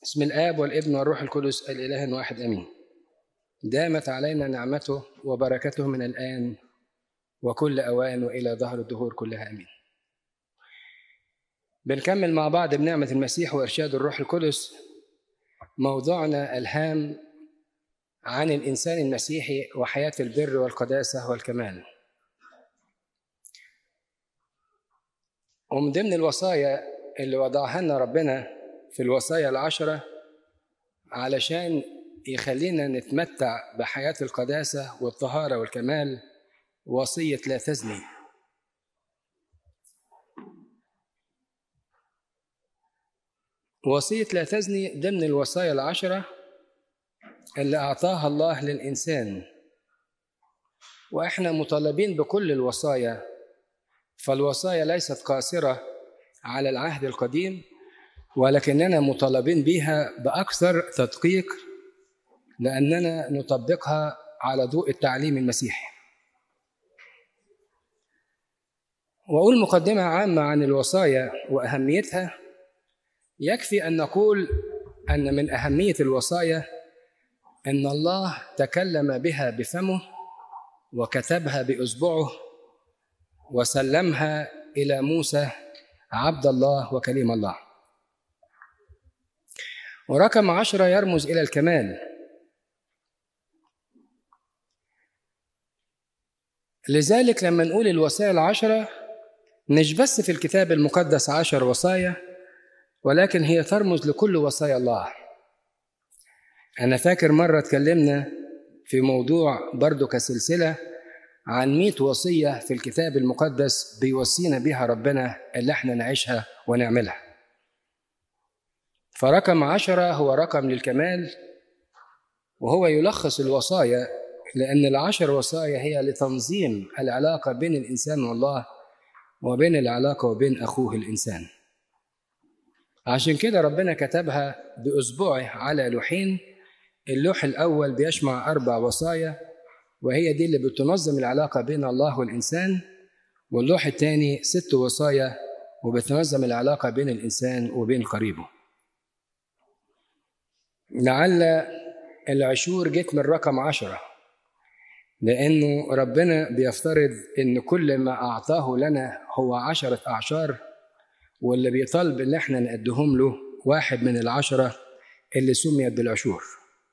بسم الآب والابن والروح القدس الإله واحد أمين دامت علينا نعمته وبركته من الآن وكل أوان وإلى ظهر الدهور كلها أمين بنكمل مع بعض بنعمة المسيح وإرشاد الروح القدس موضوعنا الهام عن الإنسان المسيحي وحياة البر والقداسة والكمال ومن ضمن الوصايا اللي وضعها لنا ربنا في الوصايا العشرة علشان يخلينا نتمتع بحياة القداسة والطهارة والكمال وصية لا تزني وصية لا تزني ضمن الوصايا العشرة اللي أعطاها الله للإنسان وإحنا مطالبين بكل الوصايا فالوصايا ليست قاصرة على العهد القديم ولكننا مطالبين بها بأكثر تدقيق لأننا نطبقها على ضوء التعليم المسيحي وأقول مقدمة عامة عن الوصايا وأهميتها يكفي أن نقول أن من أهمية الوصايا أن الله تكلم بها بفمه وكتبها بإصبعه وسلمها إلى موسى عبد الله وكليم الله ورقم عشرة يرمز إلى الكمال لذلك لما نقول الوصايا العشرة مش بس في الكتاب المقدس عشر وصايا ولكن هي ترمز لكل وصايا الله أنا فاكر مرة اتكلمنا في موضوع برضو كسلسلة عن مئة وصية في الكتاب المقدس بيوصينا بها ربنا اللي احنا نعيشها ونعملها فرقم عشرة هو رقم للكمال وهو يلخص الوصايا لأن العشر وصايا هي لتنظيم العلاقة بين الإنسان والله وبين العلاقة وبين أخوه الإنسان عشان كده ربنا كتبها بأسبوعه على لوحين اللوح الأول بيجمع أربع وصايا وهي دي اللي بتنظم العلاقة بين الله والإنسان واللوح الثاني ست وصايا وبتنظم العلاقة بين الإنسان وبين قريبه لعل العشور جت من رقم عشرة لأنه ربنا بيفترض إن كل ما أعطاه لنا هو عشرة أعشار واللي بيطالب إن إحنا نأديهم له واحد من العشرة اللي سميت بالعشور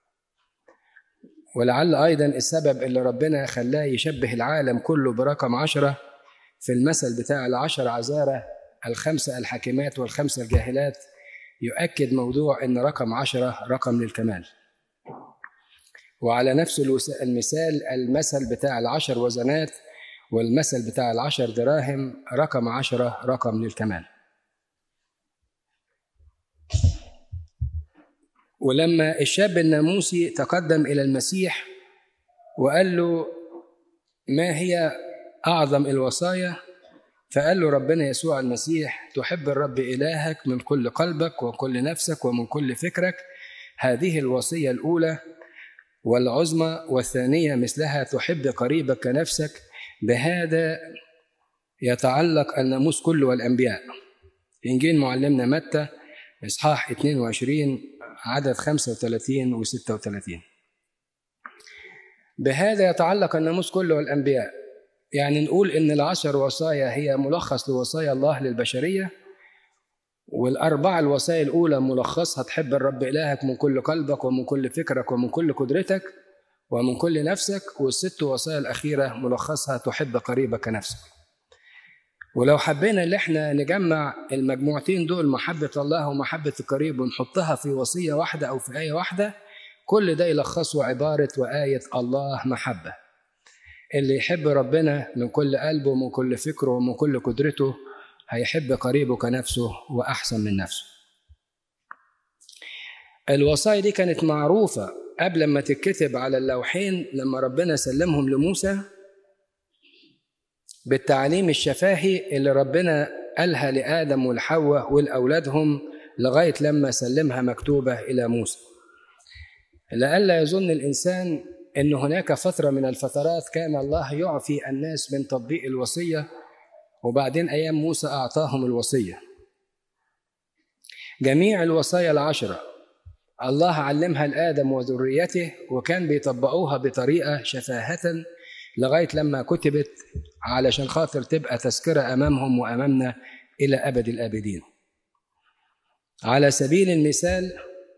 ولعل أيضا السبب اللي ربنا خلاه يشبه العالم كله برقم عشرة في المثل بتاع العشر عذارة الخمسة الحاكمات والخمسة الجاهلات يؤكد موضوع أن رقم عشرة رقم للكمال وعلى نفس المثال المثل بتاع العشر وزنات والمثل بتاع العشر دراهم رقم عشرة رقم للكمال ولما الشاب الناموسي تقدم إلى المسيح وقال له ما هي أعظم الوصايا فقال له ربنا يسوع المسيح تحب الرب إلهك من كل قلبك وكل نفسك ومن كل فكرك هذه الوصية الأولى والعظمى والثانية مثلها تحب قريبك كنفسك بهذا يتعلق الناموس كله والأنبياء إنجيل معلمنا متى إصحاح 22 عدد 35 و 36 بهذا يتعلق الناموس كله والأنبياء يعني نقول إن العشر وصايا هي ملخص لوصايا الله للبشرية والأربعة الوصايا الأولى ملخصها تحب الرب إلهك من كل قلبك ومن كل فكرك ومن كل قدرتك ومن كل نفسك والست وصايا الأخيرة ملخصها تحب قريبك نفسك ولو حبينا ان احنا نجمع المجموعتين دول محبة الله ومحبة القريب ونحطها في وصية واحدة أو في آية واحدة كل ده يلخصه عبارة وآية الله محبة اللي يحب ربنا من كل قلبه ومن كل فكره ومن كل قدرته هيحب قريبه كنفسه وأحسن من نفسه الوصايا دي كانت معروفة قبل ما تتكتب على اللوحين لما ربنا سلمهم لموسى بالتعليم الشفاهي اللي ربنا قالها لآدم والحواء ولأولادهم لغاية لما سلمها مكتوبة إلى موسى لئلا يظن الإنسان أن هناك فترة من الفترات كان الله يعفي الناس من تطبيق الوصية وبعدين أيام موسى أعطاهم الوصية جميع الوصايا العشرة الله علمها لآدم وذريته وكان بيطبقوها بطريقة شفاهة لغاية لما كتبت علشان خاطر تبقى تذكرة أمامهم وأمامنا إلى أبد الآبدين على سبيل المثال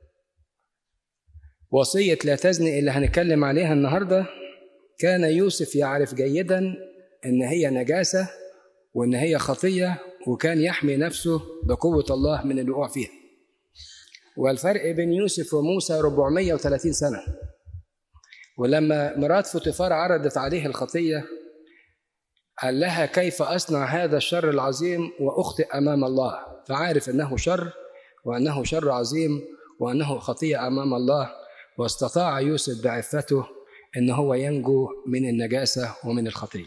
وصية لا تزني اللي هنتكلم عليها النهاردة كان يوسف يعرف جيدا إن هي نجاسة وإن هي خطية وكان يحمي نفسه بقوة الله من الوقوع فيها والفرق بين يوسف وموسى 430 سنة ولما مرات فوتيفار عرضت عليه الخطية قال لها كيف أصنع هذا الشر العظيم وأخطئ أمام الله فعارف أنه شر وأنه شر عظيم وأنه خطية أمام الله واستطاع يوسف بعفته أن هو ينجو من النجاسة ومن الخطية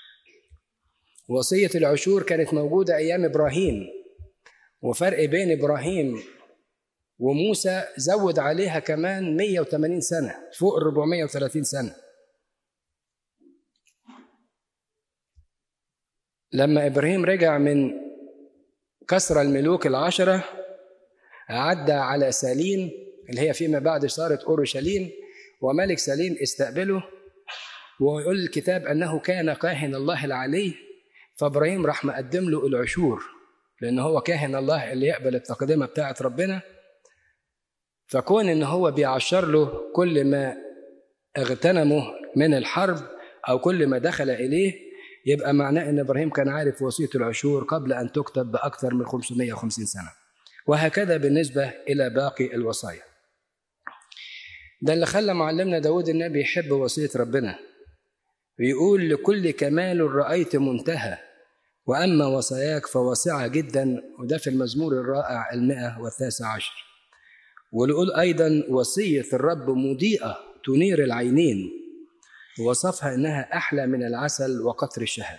وصية العشور كانت موجودة أيام إبراهيم وفرق بين إبراهيم وموسى زود عليها كمان 180 سنة فوق ال 430 سنة لما إبراهيم رجع من كسر الملوك العشرة عدى على سالين اللي هي فيما بعد صارت أورشليم وملك سليم استقبله ويقول الكتاب أنه كان كاهن الله العلي فإبراهيم راح مقدم له العشور لأن هو كاهن الله اللي يقبل التقدمة بتاعة ربنا فكون ان هو بيعشر له كل ما اغتنمه من الحرب او كل ما دخل اليه يبقى معناه ان ابراهيم كان عارف وصيه العشور قبل ان تكتب باكثر من 550 سنه وهكذا بالنسبه الى باقي الوصايا ده اللي خلى معلمنا داود النبي يحب وصيه ربنا ويقول لكل كمال رأيت منتهى وأما وصاياك فواسعة جدا وده في المزمور الرائع المئة والتاسع عشر ونقول أيضا وصية الرب مضيئة تنير العينين ووصفها إنها أحلى من العسل وقطر الشهد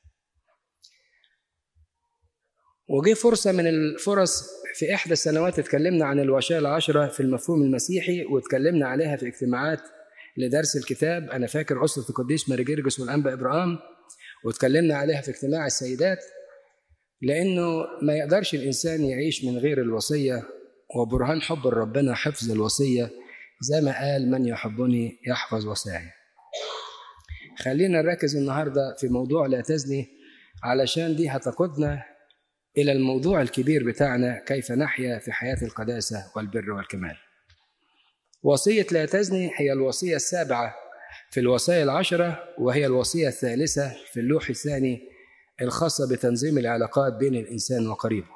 وجه فرصة من الفرص في إحدى السنوات اتكلمنا عن الوشاة العشرة في المفهوم المسيحي واتكلمنا عليها في اجتماعات لدرس الكتاب أنا فاكر أسرة القديس ماري جرجس والأنبا إبراهام واتكلمنا عليها في اجتماع السيدات لأنه ما يقدرش الإنسان يعيش من غير الوصية وبرهان حب ربنا حفظ الوصية زي ما قال من يحبني يحفظ وصاياي خلينا نركز النهاردة في موضوع لا تزني علشان دي هتقودنا إلى الموضوع الكبير بتاعنا كيف نحيا في حياة القداسة والبر والكمال وصية لا تزني هي الوصية السابعة في الوصايا العشرة وهي الوصية الثالثة في اللوح الثاني الخاصة بتنظيم العلاقات بين الإنسان وقريبه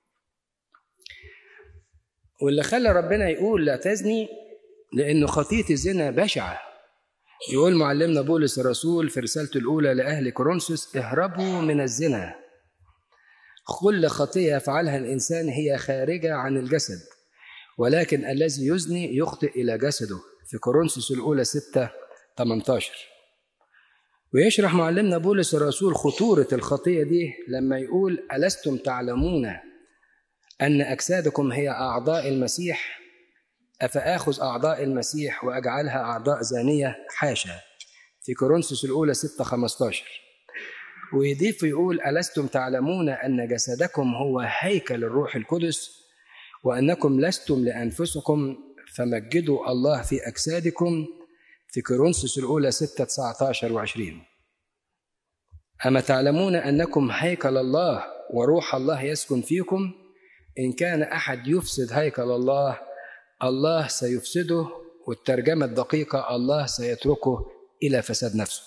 واللي خلى ربنا يقول لا تزني لأنه خطية الزنا بشعة يقول معلمنا بولس الرسول في رسالته الأولى لأهل كورنثوس اهربوا من الزنا كل خطية يفعلها الإنسان هي خارجة عن الجسد ولكن الذي يزني يخطئ إلى جسده في كورنثوس الأولى 6 18 ويشرح معلمنا بولس الرسول خطورة الخطية دي لما يقول ألستم تعلمون أن أجسادكم هي أعضاء المسيح أفآخذ أعضاء المسيح وأجعلها أعضاء زانية حاشا في كورنثوس الأولى 6 15 ويضيف يقول ألستم تعلمون أن جسدكم هو هيكل الروح القدس وأنكم لستم لأنفسكم فمجدوا الله في أجسادكم في كورنثوس الأولى 6 19 و20 أما تعلمون أنكم هيكل الله وروح الله يسكن فيكم إن كان أحد يفسد هيكل الله الله سيفسده والترجمة الدقيقة الله سيتركه إلى فساد نفسه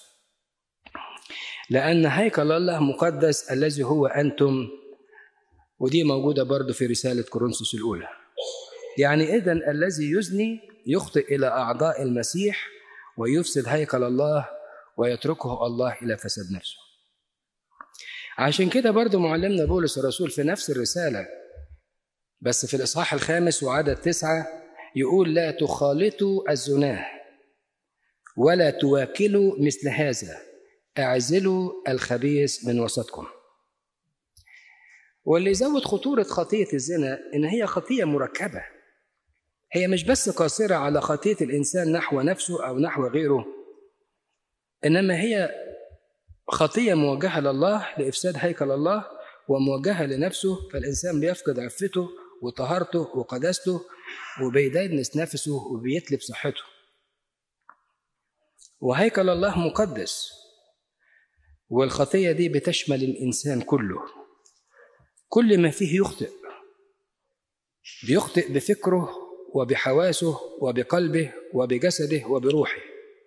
لأن هيكل الله مقدس الذي هو أنتم ودي موجودة برضو في رسالة كورنثوس الأولى يعني إذا الذي يزني يخطئ إلى أعضاء المسيح ويفسد هيكل الله ويتركه الله إلى فساد نفسه عشان كده برضو معلمنا بولس الرسول في نفس الرسالة بس في الإصحاح الخامس وعدد تسعة يقول لا تخالطوا الزناه ولا تواكلوا مثل هذا اعزلوا الخبيث من وسطكم واللي يزود خطورة خطية الزنا إن هي خطية مركبة هي مش بس قاصرة على خطية الإنسان نحو نفسه أو نحو غيره إنما هي خطية موجهة لله لإفساد هيكل الله وموجهة لنفسه فالإنسان بيفقد عفته وطهارته وقداسته وبيدنس نفسه وبيتلب صحته وهيكل الله مقدس والخطية دي بتشمل الإنسان كله كل ما فيه يخطئ بيخطئ بفكره وبحواسه وبقلبه وبجسده وبروحه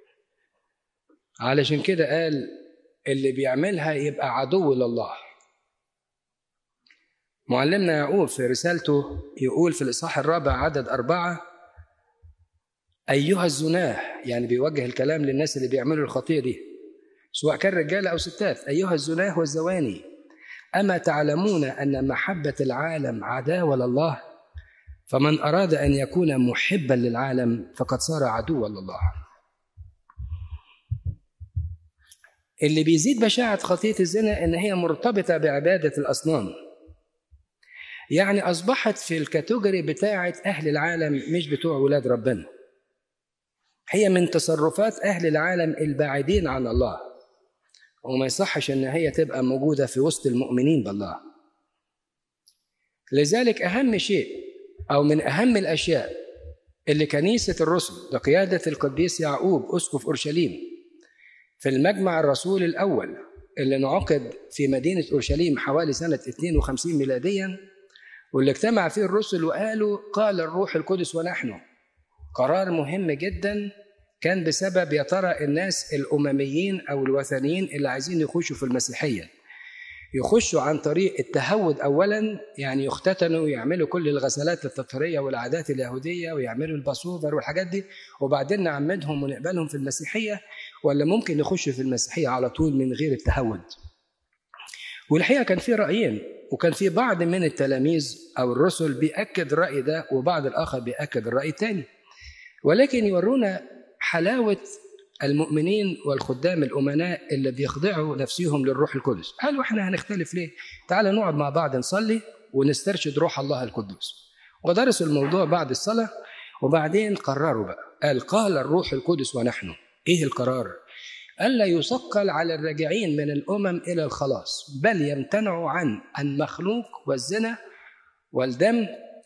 علشان كده قال اللي بيعملها يبقى عدو لله معلمنا يعقوب في رسالته يقول في الإصحاح الرابع عدد أربعة أيها الزناه يعني بيوجه الكلام للناس اللي بيعملوا الخطية دي سواء كان رجالة أو ستات أيها الزناه والزواني أما تعلمون أن محبة العالم عداوة لله فمن أراد أن يكون محبا للعالم فقد صار عدوا لله اللي بيزيد بشاعة خطية الزنا إن هي مرتبطة بعبادة الأصنام يعني أصبحت في الكاتيجوري بتاعة أهل العالم مش بتوع ولاد ربنا هي من تصرفات أهل العالم البعيدين عن الله وما يصحش إن هي تبقى موجودة في وسط المؤمنين بالله لذلك أهم شيء أو من أهم الأشياء اللي كنيسة الرسل بقيادة القديس يعقوب أسقف أورشليم في المجمع الرسول الأول اللي انعقد في مدينة أورشليم حوالي سنة 52 ميلاديا واللي اجتمع فيه الرسل وقالوا قال الروح القدس ونحن قرار مهم جدا كان بسبب يا ترى الناس الأمميين أو الوثنيين اللي عايزين يخشوا في المسيحية يخشوا عن طريق التهود أولا يعني يختتنوا ويعملوا كل الغسلات التطهيرية والعادات اليهودية ويعملوا الباسوفر والحاجات دي وبعدين نعمدهم ونقبلهم في المسيحية ولا ممكن يخشوا في المسيحية على طول من غير التهود والحقيقة كان في رأيين وكان في بعض من التلاميذ أو الرسل بيأكد الرأي ده وبعض الآخر بيأكد الرأي الثاني ولكن يورونا حلاوة المؤمنين والخدام الأمناء اللي بيخضعوا نفسهم للروح القدس قالوا احنا هنختلف ليه تعال نقعد مع بعض نصلي ونسترشد روح الله القدوس ودرسوا الموضوع بعد الصلاة وبعدين قرروا بقى قال قال الروح القدس ونحن ايه القرار ألا يثقل على الراجعين من الأمم إلى الخلاص بل يمتنعوا عن المخلوق والزنا والدم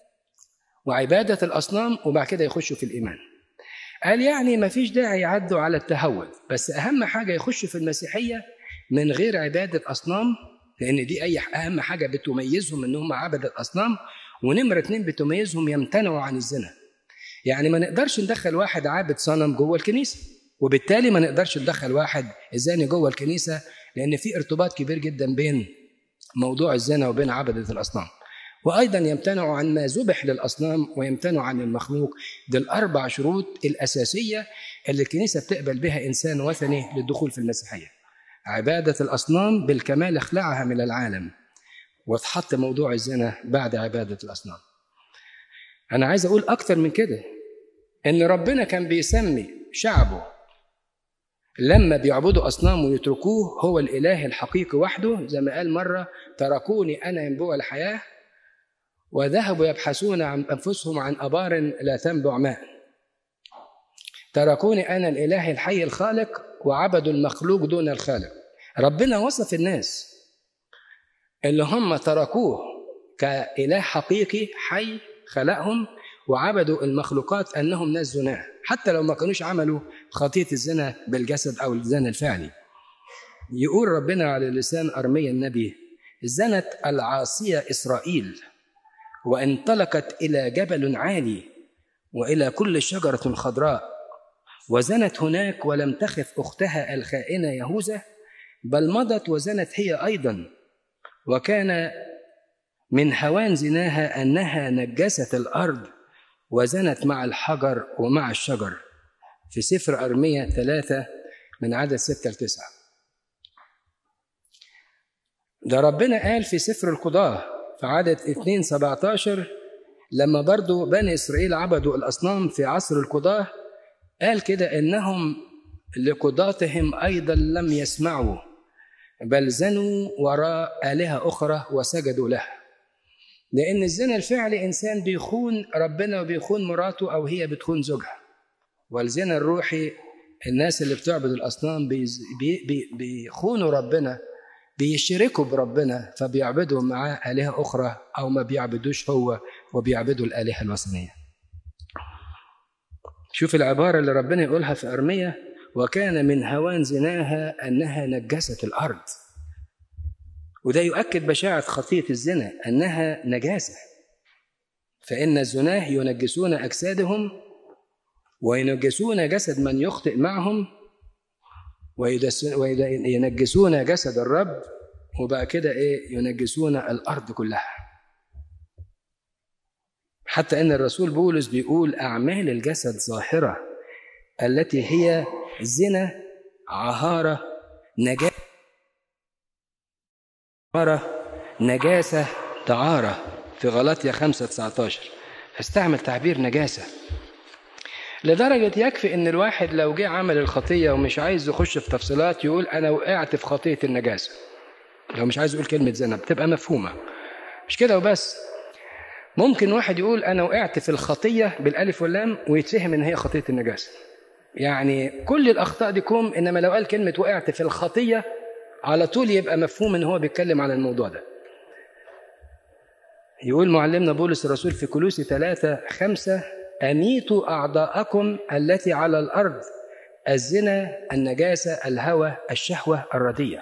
وعبادة الأصنام وبعد كده يخشوا في الإيمان قال يعني ما فيش داعي يعدوا على التهود بس أهم حاجة يخشوا في المسيحية من غير عبادة أصنام لأن دي أي أهم حاجة بتميزهم إنهم عبدة أصنام ونمرة اتنين بتميزهم يمتنعوا عن الزنا يعني ما نقدرش ندخل واحد عابد صنم جوه الكنيسة وبالتالي ما نقدرش ندخل واحد زاني جوه الكنيسة لأن في ارتباط كبير جدا بين موضوع الزنا وبين عبدة الأصنام وأيضا يمتنع عن ما ذبح للأصنام ويمتنع عن المخلوق دي الأربع شروط الأساسية اللي الكنيسة بتقبل بها إنسان وثني للدخول في المسيحية عبادة الأصنام بالكمال اخلعها من العالم واتحط موضوع الزنا بعد عبادة الأصنام أنا عايز أقول أكتر من كده إن ربنا كان بيسمي شعبه لما بيعبدوا أصنام ويتركوه هو الإله الحقيقي وحده زي ما قال مرة تركوني أنا ينبوع الحياة وذهبوا يبحثون عن أنفسهم عن أبار لا تنبع ماء تركوني أنا الإله الحي الخالق وعبدوا المخلوق دون الخالق ربنا وصف الناس اللي هم تركوه كإله حقيقي حي خلقهم وعبدوا المخلوقات أنهم ناس زناه حتى لو ما كانوش عملوا خطية الزنا بالجسد أو الزنا الفعلي يقول ربنا على لسان أرميا النبي زنت العاصية إسرائيل وانطلقت إلى جبل عالي وإلى كل شجرة خضراء وزنت هناك ولم تخف أختها الخائنة يهوذا بل مضت وزنت هي أيضا وكان من هوان زناها أنها نجست الأرض وزنت مع الحجر ومع الشجر في سفر أرمية ثلاثة من عدد ستة لتسعة ده ربنا قال في سفر القضاة في عدد 2 17 لما برضو بني إسرائيل عبدوا الأصنام في عصر القضاة قال كده إنهم لقضاتهم أيضا لم يسمعوا بل زنوا وراء آلهة أخرى وسجدوا لها لأن الزنا الفعلي إنسان بيخون ربنا وبيخون مراته أو هي بتخون زوجها والزنا الروحي الناس اللي بتعبد الأصنام بي بي بيخونوا ربنا بيشركوا بربنا فبيعبدوا معاه آلهة أخرى أو ما بيعبدوش هو وبيعبدوا الآلهة الوثنية شوف العبارة اللي ربنا يقولها في أرمية وكان من هوان زناها أنها نجست الأرض وده يؤكد بشاعة خطية الزنا أنها نجاسة فإن الزناه ينجسون أجسادهم وينجسون جسد من يخطئ معهم وينجسون جسد الرب وبقى كده ايه ينجسون الارض كلها حتى ان الرسول بولس بيقول اعمال الجسد ظاهره التي هي زنا عهاره نجاسه نجاسه تعاره في غلطية 5 19 استعمل تعبير نجاسه لدرجة يكفي إن الواحد لو جه عمل الخطية ومش عايز يخش في تفصيلات يقول أنا وقعت في خطية النجاسة. لو مش عايز يقول كلمة زنا بتبقى مفهومة. مش كده وبس. ممكن واحد يقول أنا وقعت في الخطية بالألف واللام ويتفهم إن هي خطية النجاسة. يعني كل الأخطاء دي كوم إنما لو قال كلمة وقعت في الخطية على طول يبقى مفهوم إن هو بيتكلم عن الموضوع ده. يقول معلمنا بولس الرسول في كلوسي ثلاثة خمسة أميتوا أعضاءكم التي على الأرض الزنا النجاسة الهوى الشهوة الردية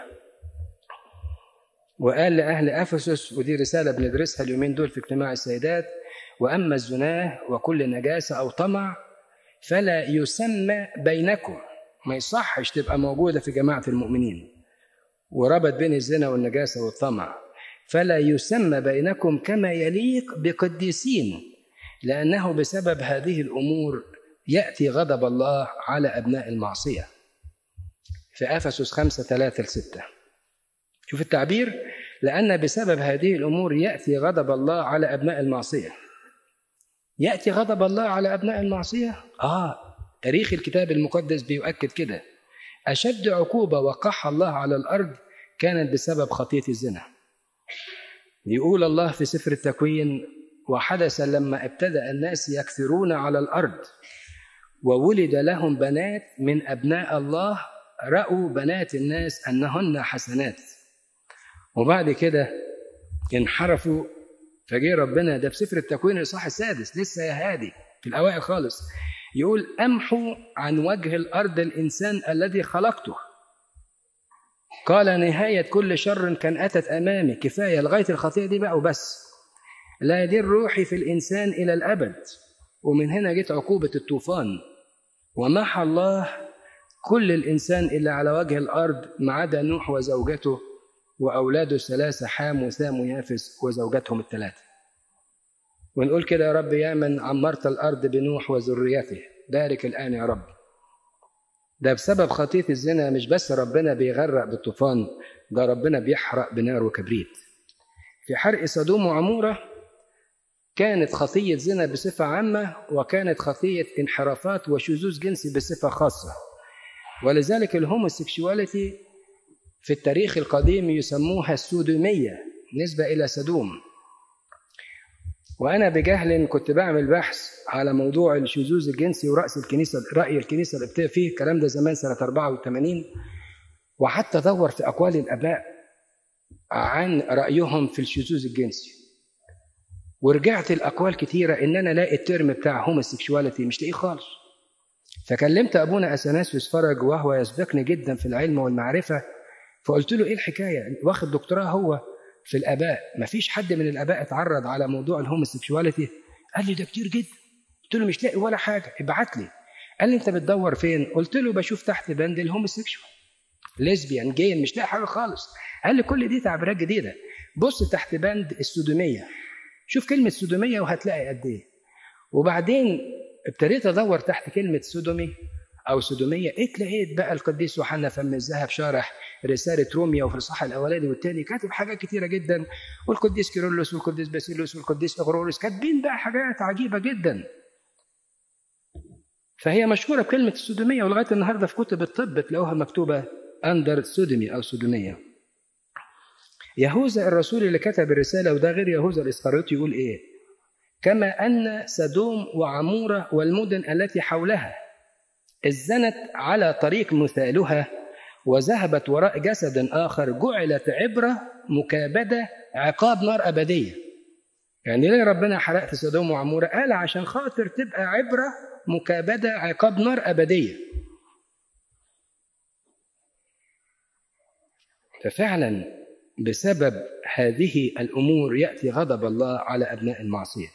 وقال لأهل أفسس ودي رسالة بندرسها اليومين دول في اجتماع السيدات وأما الزناه وكل نجاسة أو طمع فلا يسمى بينكم ما يصحش تبقى موجودة في جماعة المؤمنين وربط بين الزنا والنجاسة والطمع فلا يسمى بينكم كما يليق بقديسين لأنه بسبب هذه الأمور يأتي غضب الله على أبناء المعصية في أفسس خمسة ثلاثة لستة شوف التعبير لأن بسبب هذه الأمور يأتي غضب الله على أبناء المعصية يأتي غضب الله على أبناء المعصية آه تاريخ الكتاب المقدس بيؤكد كده أشد عقوبة وقعها الله على الأرض كانت بسبب خطية الزنا يقول الله في سفر التكوين وحدث لما ابتدأ الناس يكثرون على الأرض وولد لهم بنات من أبناء الله رأوا بنات الناس أنهن حسنات وبعد كده انحرفوا فجه ربنا ده في سفر التكوين الإصحاح السادس لسه يا هادي في الأوائل خالص يقول أمحو عن وجه الأرض الإنسان الذي خلقته قال نهاية كل شر كان أتت أمامي كفاية لغاية الخطيئة دي بقى وبس لا يدير روحي في الإنسان إلى الأبد ومن هنا جت عقوبة الطوفان ومحى الله كل الإنسان إلا على وجه الأرض ما عدا نوح وزوجته وأولاده الثلاثة حام وسام ويافس وزوجاتهم الثلاثة ونقول كده يا رب يا من عمرت الأرض بنوح وذريته بارك الآن يا رب ده بسبب خطية الزنا مش بس ربنا بيغرق بالطوفان ده ربنا بيحرق بنار وكبريت في حرق سدوم وعمورة كانت خطية زنا بصفة عامة وكانت خطية انحرافات وشذوذ جنسي بصفة خاصة ولذلك الهوموسيكشواليتي في التاريخ القديم يسموها السودومية نسبة إلى سدوم وأنا بجهل كنت بعمل بحث على موضوع الشذوذ الجنسي ورأس الكنيسة رأي الكنيسة القبطية فيه الكلام ده زمان سنة 84 وحتى دور في أقوال الآباء عن رأيهم في الشذوذ الجنسي ورجعت الأقوال كتيرة إن أنا لاقي الترم بتاع هوموسيكشواليتي مش لاقيه خالص فكلمت أبونا أثناسيوس فرج وهو يسبقني جدا في العلم والمعرفة فقلت له إيه الحكاية واخد دكتوراه هو في الآباء مفيش حد من الآباء اتعرض على موضوع الهوموسيكشواليتي قال لي ده كتير جدا قلت له مش لاقي ولا حاجة ابعت لي قال لي أنت بتدور فين قلت له بشوف تحت بند الهوموسيكشوال ليزبيان جاي مش لاقي حاجة خالص قال لي كل دي تعبيرات جديدة بص تحت بند السودومية شوف كلمة سودومية وهتلاقي قد إيه وبعدين ابتديت أدور تحت كلمة سودومي أو سودومية إيه لقيت بقى القديس يوحنا فم الذهب شارح رسالة روميا وفي الإصحاح الأولاني والثاني كاتب حاجات كتيرة جدا والقديس كيرلس والقديس باسيلوس والقديس أغرورس كاتبين بقى حاجات عجيبة جدا فهي مشهورة بكلمة السودومية ولغاية النهاردة في كتب الطب تلاقوها مكتوبة أندر سودومي أو سودومية يهوذا الرسول اللي كتب الرسالة وده غير يهوذا الإسخريوطي يقول إيه كما أن سدوم وعمورة والمدن التي حولها ازنت على طريق مثالها وذهبت وراء جسد آخر جعلت عبرة مكابدة عقاب نار أبدية يعني ليه ربنا حرقت سدوم وعمورة قال عشان خاطر تبقى عبرة مكابدة عقاب نار أبدية ففعلا بسبب هذه الأمور يأتي غضب الله على أبناء المعصية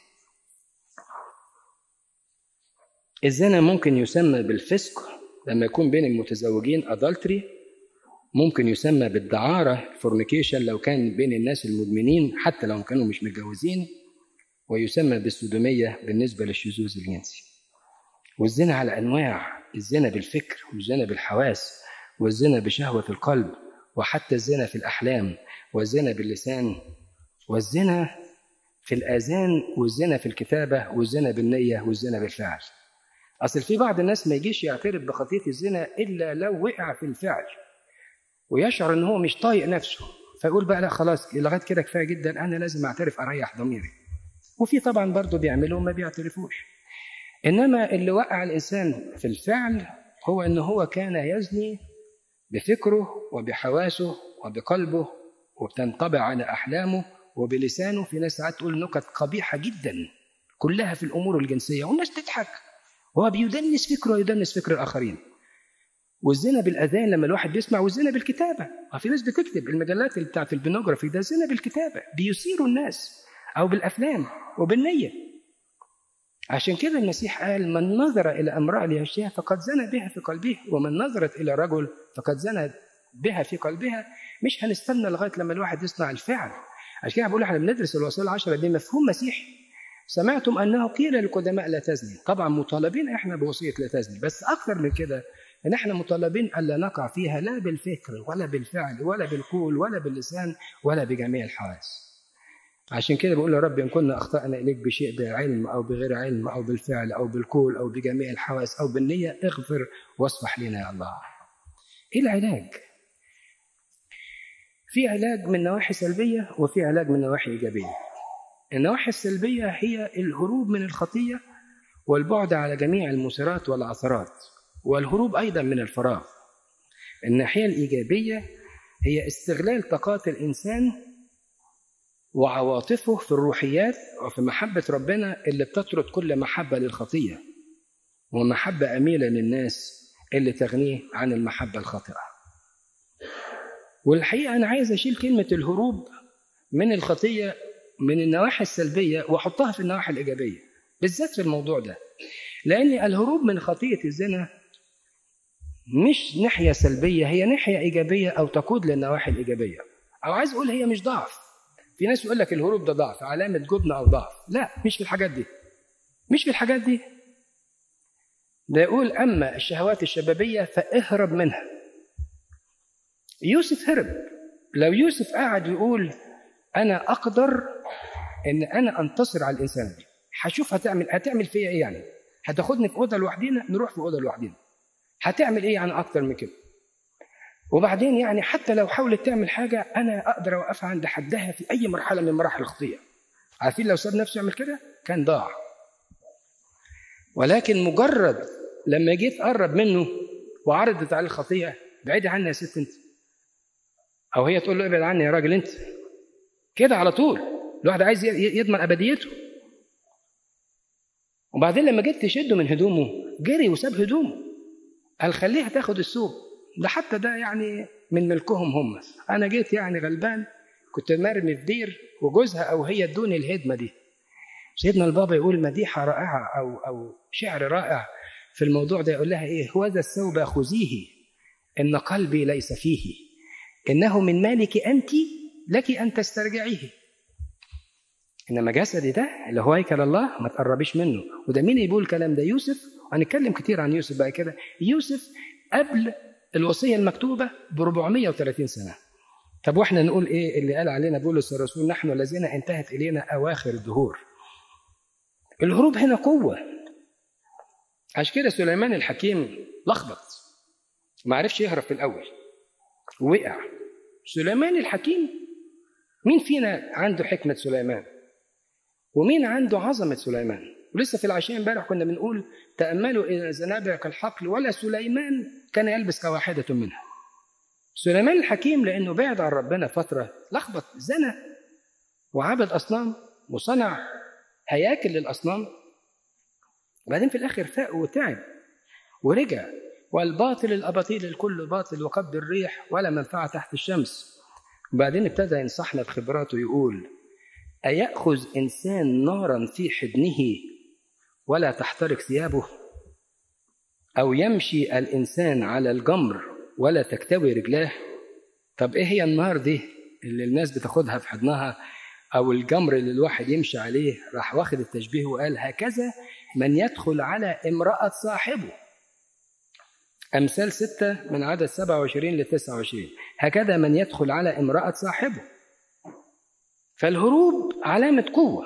الزنا ممكن يسمى بالفسق لما يكون بين المتزوجين adultery ممكن يسمى بالدعارة فورنيكيشن لو كان بين الناس المدمنين حتى لو كانوا مش متجوزين ويسمى بالسدومية بالنسبة للشذوذ الجنسي والزنا على أنواع الزنا بالفكر والزنا بالحواس والزنا بشهوة القلب وحتى الزنا في الأحلام والزنا باللسان والزنا في الآذان والزنا في الكتابة والزنا بالنية والزنا بالفعل أصل في بعض الناس ما يجيش يعترف بخطية الزنا إلا لو وقع في الفعل ويشعر إن هو مش طايق نفسه فيقول بقى لا خلاص لغاية كده كفاية جدا أنا لازم أعترف أريح ضميري وفي طبعا برضه بيعملوا ما بيعترفوش إنما اللي وقع الإنسان في الفعل هو إن هو كان يزني بفكره وبحواسه وبقلبه وبتنطبع على أحلامه وبلسانه في ناس ساعات تقول نكت قبيحة جدا كلها في الأمور الجنسية والناس تضحك هو بيدنس فكره ويدنس فكر الآخرين والزنا بالأذان لما الواحد بيسمع والزنا بالكتابة في ناس بتكتب المجلات اللي بتاعت البنوجرافي ده زنا بالكتابة بيثيروا الناس أو بالأفلام وبالنية عشان كده المسيح قال من نظر إلى امرأة ليهشها فقد زنى بها في قلبه ومن نظرت إلى رجل فقد زنى بها في قلبها مش هنستنى لغاية لما الواحد يصنع الفعل عشان كده بقول احنا بندرس الوصايا العشرة دي مفهوم مسيحي سمعتم أنه قيل للقدماء لا تزني طبعا مطالبين احنا بوصية لا تزني بس أكثر من كده ان احنا مطالبين الا نقع فيها لا بالفكر ولا بالفعل ولا بالقول ولا باللسان ولا بجميع الحواس عشان كده بقول يا رب ان كنا اخطانا اليك بشيء بعلم او بغير علم او بالفعل او بالقول او بجميع الحواس او بالنيه اغفر واصفح لنا يا الله ايه العلاج في علاج من نواحي سلبيه وفي علاج من نواحي ايجابيه النواحي السلبيه هي الهروب من الخطيه والبعد على جميع المثيرات والعثرات والهروب ايضا من الفراغ الناحيه الايجابيه هي استغلال طاقات الانسان وعواطفه في الروحيات وفي محبه ربنا اللي بتطرد كل محبه للخطيه ومحبه اميله للناس اللي تغنيه عن المحبه الخاطئه والحقيقه انا عايز اشيل كلمه الهروب من الخطيه من النواحي السلبيه واحطها في النواحي الايجابيه بالذات في الموضوع ده لان الهروب من خطيه الزنا مش ناحية سلبية هي ناحية إيجابية أو تقود للنواحي الإيجابية أو عايز أقول هي مش ضعف في ناس يقول لك الهروب ده ضعف علامة جبن أو ضعف لا مش في الحاجات دي مش في الحاجات دي ده يقول أما الشهوات الشبابية فاهرب منها يوسف هرب لو يوسف قاعد يقول أنا أقدر إن أنا أنتصر على الإنسان دي هشوف هتعمل هتعمل فيا إيه يعني هتاخدني في أوضة لوحدينا نروح في أوضة لوحدينا هتعمل ايه يعني اكتر من كده وبعدين يعني حتى لو حاولت تعمل حاجة أنا أقدر أوقفها عند حدها في أي مرحلة من مراحل الخطية عارفين لو ساب نفسه يعمل كده كان ضاع ولكن مجرد لما جيت قرب منه وعرضت عليه الخطية بعيد عني يا ست أنت أو هي تقول له ابعد عني يا راجل أنت كده على طول الواحد عايز يضمن أبديته وبعدين لما جيت تشده من هدومه جري وساب هدومه قال خليها تاخد الثوب ده حتى ده يعني من ملكهم هم انا جيت يعني غلبان كنت مرمي في دير وجوزها او هي ادوني الهدمه دي سيدنا البابا يقول مديحه رائعه او او شعر رائع في الموضوع ده يقول لها ايه هو ذا الثوب خذيه ان قلبي ليس فيه انه من مالك انت لك ان تسترجعيه انما جسدي ده اللي هو هيكل الله ما تقربيش منه وده مين يقول الكلام ده يوسف هنتكلم كتير عن يوسف بقى كده يوسف قبل الوصيه المكتوبه ب 430 سنه طب واحنا نقول ايه اللي قال علينا بولس الرسول نحن الذين انتهت الينا اواخر الدهور الهروب هنا قوه عشان كده سليمان الحكيم لخبط ما عرفش يهرب في الاول وقع سليمان الحكيم مين فينا عنده حكمه سليمان ومين عنده عظمه سليمان ولسه في العشاء امبارح كنا بنقول تأملوا إلى زنابع كالحقل ولا سليمان كان يلبس كواحدة منها سليمان الحكيم لأنه بعد عن ربنا فترة لخبط زنى وعبد أصنام وصنع هياكل للأصنام وبعدين في الآخر فاق وتعب ورجع والباطل الأباطيل الكل باطل وقبض الريح ولا منفعة تحت الشمس وبعدين ابتدى ينصحنا في خبراته يقول أيأخذ إنسان نارا في حضنه ولا تحترق ثيابه أو يمشي الإنسان على الجمر ولا تكتوي رجلاه طب إيه هي النار دي اللي الناس بتاخدها في حضنها أو الجمر اللي الواحد يمشي عليه راح واخد التشبيه وقال هكذا من يدخل على امرأة صاحبه أمثال ستة من عدد 27 ل 29 هكذا من يدخل على امرأة صاحبه فالهروب علامة قوة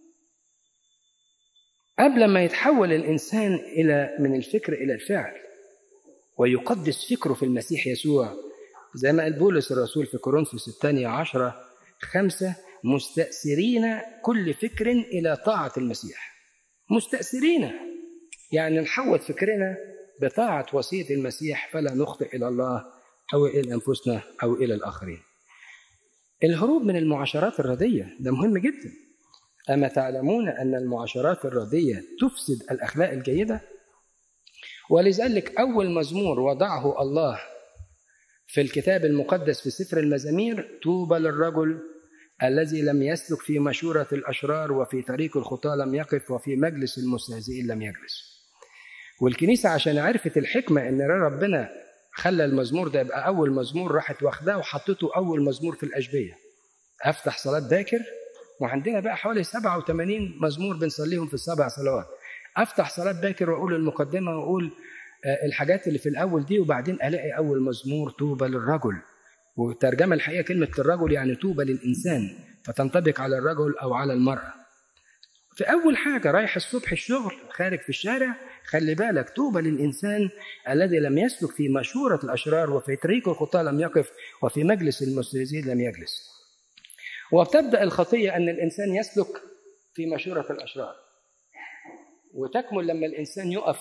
قبل ما يتحول الإنسان إلى من الفكر إلى الفعل ويقدس فكره في المسيح يسوع زي ما قال بولس الرسول في كورنثوس الثانية عشرة خمسة مستأثرين كل فكر إلى طاعة المسيح مستأثرين يعني نحول فكرنا بطاعة وصية المسيح فلا نخطئ إلى الله أو إلى أنفسنا أو إلى الآخرين الهروب من المعاشرات الردية ده مهم جدا أما تعلمون أن المعاشرات الردية تفسد الأخلاق الجيدة ولذلك أول مزمور وضعه الله في الكتاب المقدس في سفر المزامير طوبى للرجل الذي لم يسلك في مشورة الأشرار وفي طريق الخطاة لم يقف وفي مجلس المستهزئين لم يجلس والكنيسة عشان عرفت الحكمة إن ربنا خلى المزمور ده يبقى أول مزمور راحت واخداه وحطته أول مزمور في الأشبية أفتح صلاة باكر وعندنا بقى حوالي 87 مزمور بنصليهم في السبع صلوات أفتح صلاة باكر وأقول المقدمة وأقول الحاجات اللي في الأول دي وبعدين ألاقي أول مزمور طوبى للرجل والترجمة الحقيقة كلمة الرجل يعني طوبى للإنسان فتنطبق على الرجل أو على المرأة في أول حاجة رايح الصبح الشغل خارج في الشارع خلي بالك طوبى للإنسان الذي لم يسلك في مشورة الأشرار وفي طريق الخطاة لم يقف وفي مجلس المستهزئين لم يجلس وتبدأ الخطية أن الإنسان يسلك في مشورة الأشرار وتكمل لما الإنسان يقف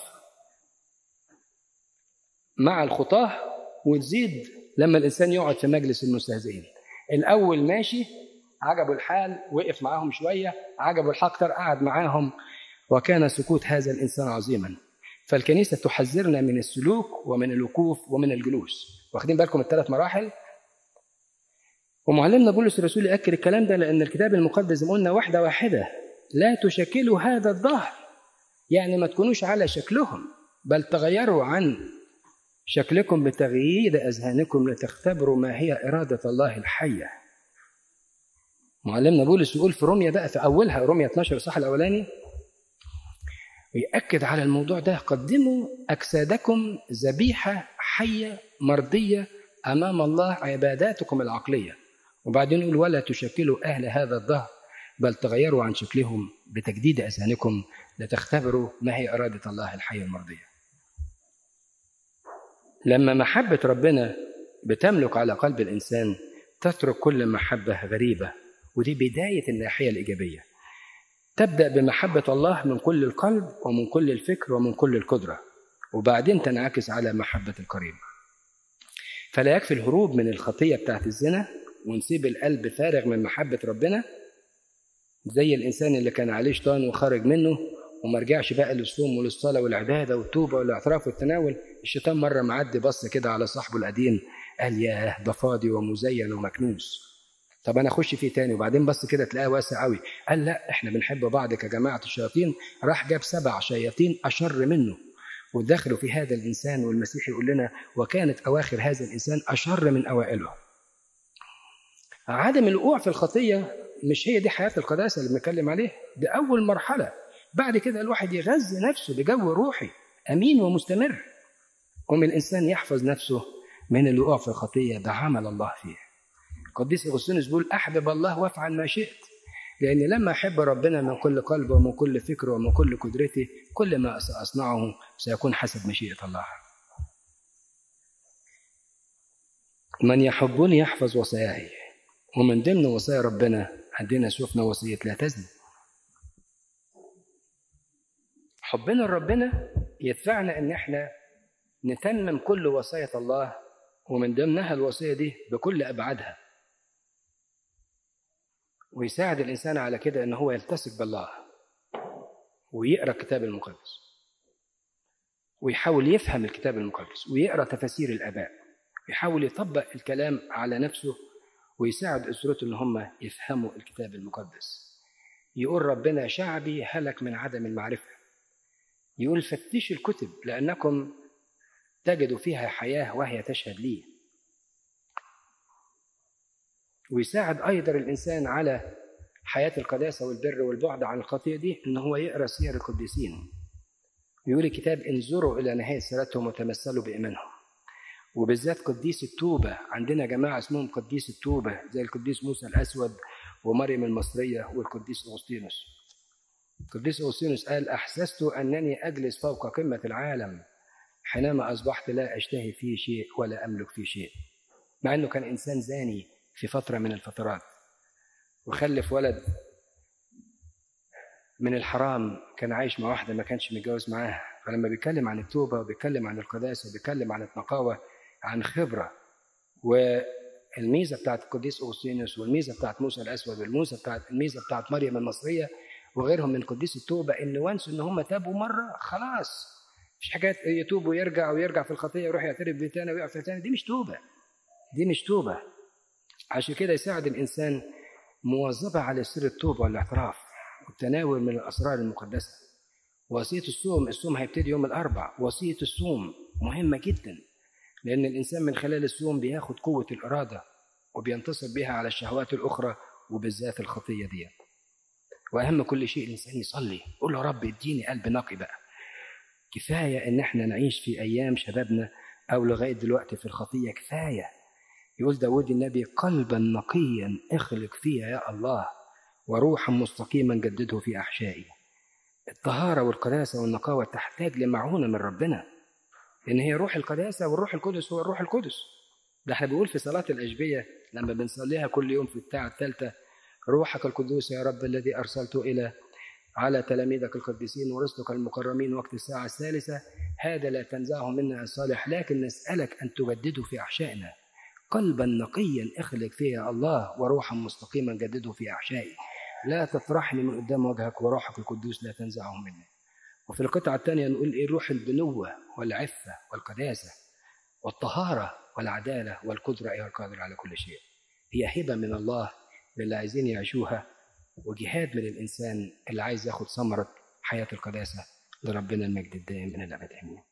مع الخطاة وتزيد لما الإنسان يقعد في مجلس المستهزئين الأول ماشي عجبوا الحال وقف معاهم شوية عجبوا الحقتر قعد معاهم وكان سكوت هذا الإنسان عظيما فالكنيسة تحذرنا من السلوك ومن الوقوف ومن الجلوس واخدين بالكم الثلاث مراحل ومعلمنا بولس الرسول يأكد الكلام ده لأن الكتاب المقدس زي ما قلنا واحدة واحدة لا تشكلوا هذا الظهر يعني ما تكونوش على شكلهم بل تغيروا عن شكلكم بتغيير أذهانكم لتختبروا ما هي إرادة الله الحية معلمنا بولس يقول في روميا بقى في أولها روميا 12 صح الأولاني ويأكد على الموضوع ده قدموا أجسادكم ذبيحة حية مرضية أمام الله عباداتكم العقلية وبعدين يقول ولا تشكلوا أهل هذا الظهر بل تغيروا عن شكلهم بتجديد أذهانكم لتختبروا ما هي إرادة الله الحية المرضية لما محبة ربنا بتملك على قلب الإنسان تترك كل محبة غريبة ودي بداية الناحية الإيجابية تبدأ بمحبة الله من كل القلب ومن كل الفكر ومن كل القدرة وبعدين تنعكس على محبة القريب فلا يكفي الهروب من الخطية بتاعت الزنا ونسيب القلب فارغ من محبة ربنا زي الإنسان اللي كان عليه شيطان وخرج منه وما رجعش بقى للصوم وللصلاة والعبادة والتوبة والاعتراف والتناول الشيطان مرة معدي بص كده على صاحبه القديم قال ياه ده فاضي ومزين ومكنوس طب انا اخش فيه تاني وبعدين بص كده تلاقيه واسع قوي قال لا احنا بنحب بعض كجماعه الشياطين راح جاب سبع شياطين اشر منه ودخلوا في هذا الانسان والمسيح يقول لنا وكانت اواخر هذا الانسان اشر من اوائله عدم الوقوع في الخطيه مش هي دي حياه القداسه اللي بنتكلم عليها دي اول مرحله بعد كده الواحد يغذي نفسه بجو روحي امين ومستمر قوم الانسان يحفظ نفسه من الوقوع في الخطيه ده عمل الله فيه القديس اغسطينوس بيقول احبب الله وافعل ما شئت لان لما احب ربنا من كل قلب ومن كل فكر ومن كل قدرتي كل ما ساصنعه سيكون حسب مشيئه الله من يحبني يحفظ وصاياي ومن ضمن وصايا ربنا عندنا شفنا وصيه لا تزني حبنا لربنا يدفعنا ان احنا نتمم كل وصايا الله ومن ضمنها الوصية دي بكل أبعادها ويساعد الإنسان على كده إن هو يلتصق بالله ويقرأ الكتاب المقدس ويحاول يفهم الكتاب المقدس ويقرأ تفاسير الآباء ويحاول يطبق الكلام على نفسه ويساعد أسرته إن هم يفهموا الكتاب المقدس يقول ربنا شعبي هلك من عدم المعرفة يقول فتشوا الكتب لأنكم تجدوا فيها حياة وهي تشهد لي ويساعد أيضا الإنسان على حياة القداسة والبر والبعد عن الخطية دي إن هو يقرأ سير القديسين يقول الكتاب انظروا إلى نهاية سيرتهم وتمثلوا بإيمانهم وبالذات قديس التوبة عندنا جماعة اسمهم قديس التوبة زي القديس موسى الأسود ومريم المصرية والقديس أغسطينوس القديس أغسطينوس قال أحسست أنني أجلس فوق قمة العالم حينما أصبحت لا أشتهي فيه شيء ولا أملك فيه شيء مع أنه كان إنسان زاني في فترة من الفترات وخلف ولد من الحرام كان عايش مع واحدة ما كانش متجوز معاها فلما بيتكلم عن التوبة وبيتكلم عن القداسة وبيتكلم عن النقاوة عن خبرة والميزة بتاعت القديس أوغسطينوس والميزة بتاعت موسى الأسود والميزة بتاعت الميزة بتاعت مريم المصرية وغيرهم من قديس التوبة إن وانس إن هم تابوا مرة خلاص مش حكاية يتوب ويرجع ويرجع في الخطية ويروح يعترف بيه تاني ويقع في تاني دي مش توبة دي مش توبة عشان كده يساعد الإنسان مواظبة على سر التوبة والاعتراف والتناول من الأسرار المقدسة وصية الصوم الصوم هيبتدي يوم الأربع وصية الصوم مهمة جدا لأن الإنسان من خلال الصوم بياخد قوة الإرادة وبينتصر بها على الشهوات الأخرى وبالذات الخطية دي وأهم كل شيء الإنسان يصلي قول له رب اديني قلب نقي بقى كفاية إن احنا نعيش في أيام شبابنا أو لغاية دلوقتي في الخطية كفاية يقول داود النبي قلبا نقيا اخلق فيها يا الله وروحا مستقيما جدده في أحشائي الطهارة والقداسة والنقاوة تحتاج لمعونة من ربنا لأن هي روح القداسة والروح القدس هو الروح القدس ده احنا بنقول في صلاة الأشبية لما بنصليها كل يوم في الساعة الثالثة روحك القدوس يا رب الذي أرسلته إلى على تلاميذك القديسين ورسلك المكرمين وقت الساعة الثالثة هذا لا تنزعه منا الصالح لكن نسألك أن تجدده في أحشائنا قلبا نقيا اخلق فيه يا الله وروحا مستقيما جدده في أحشائي لا تطرحني من قدام وجهك وروحك القدوس لا تنزعه مني وفي القطعة الثانية نقول إيه روح البنوة والعفة والقداسة والطهارة والعدالة والقدرة أيها القادر على كل شيء هي هبة من الله للي عايزين يعيشوها وجهاد من الإنسان اللي عايز ياخد ثمرة حياة القداسة لربنا المجد الدائم من الأبد آمين